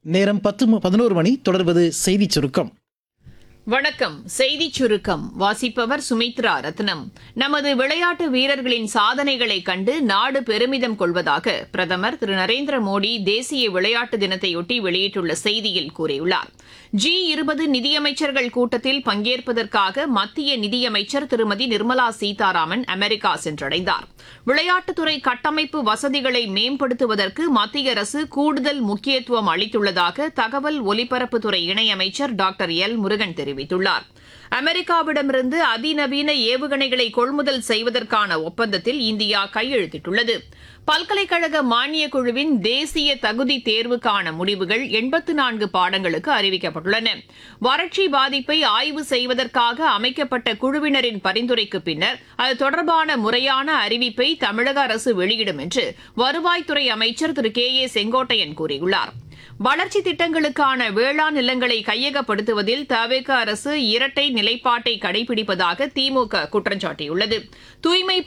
நேரம் பத்து மு- பதினோரு மணி தொடர்வது செய்திச் சுருக்கம் வணக்கம் செய்திச் சுருக்கம் வாசிப்பவர் சுமித்ரா ரத்னம் நமது விளையாட்டு வீரர்களின் சாதனைகளை கண்டு நாடு பெருமிதம் கொள்வதாக பிரதமர் திரு நரேந்திர மோடி தேசிய விளையாட்டு தினத்தையொட்டி வெளியிட்டுள்ள செய்தியில் கூறியுள்ளார் ஜி இருபது நிதியமைச்சர்கள் கூட்டத்தில் பங்கேற்பதற்காக மத்திய நிதியமைச்சர் திருமதி நிர்மலா சீதாராமன் அமெரிக்கா சென்றடைந்தார் விளையாட்டுத்துறை கட்டமைப்பு வசதிகளை மேம்படுத்துவதற்கு மத்திய அரசு கூடுதல் முக்கியத்துவம் அளித்துள்ளதாக தகவல் ஒலிபரப்புத்துறை இணையமைச்சர் டாக்டர் எல் முருகன் தெரிவித்துள்ளார் அமெரிக்காவிடமிருந்து அதிநவீன ஏவுகணைகளை கொள்முதல் செய்வதற்கான ஒப்பந்தத்தில் இந்தியா கையெழுத்திட்டுள்ளது பல்கலைக்கழக மானியக் குழுவின் தேசிய தகுதி தேர்வுக்கான முடிவுகள் எண்பத்து நான்கு பாடங்களுக்கு அறிவிக்கப்பட்டுள்ளன வறட்சி பாதிப்பை ஆய்வு செய்வதற்காக அமைக்கப்பட்ட குழுவினரின் பரிந்துரைக்கு பின்னர் அது தொடர்பான முறையான அறிவிப்பை தமிழக அரசு வெளியிடும் என்று வருவாய்த்துறை அமைச்சர் திரு கே ஏ செங்கோட்டையன் கூறியுள்ளார் வளர்ச்சி திட்டங்களுக்கான வேளாண் நிலங்களை கையகப்படுத்துவதில் தவேக அரசு இரட்டை நிலைப்பாட்டை கடைபிடிப்பதாக திமுக குற்றம் சாட்டியுள்ளது தூய்மை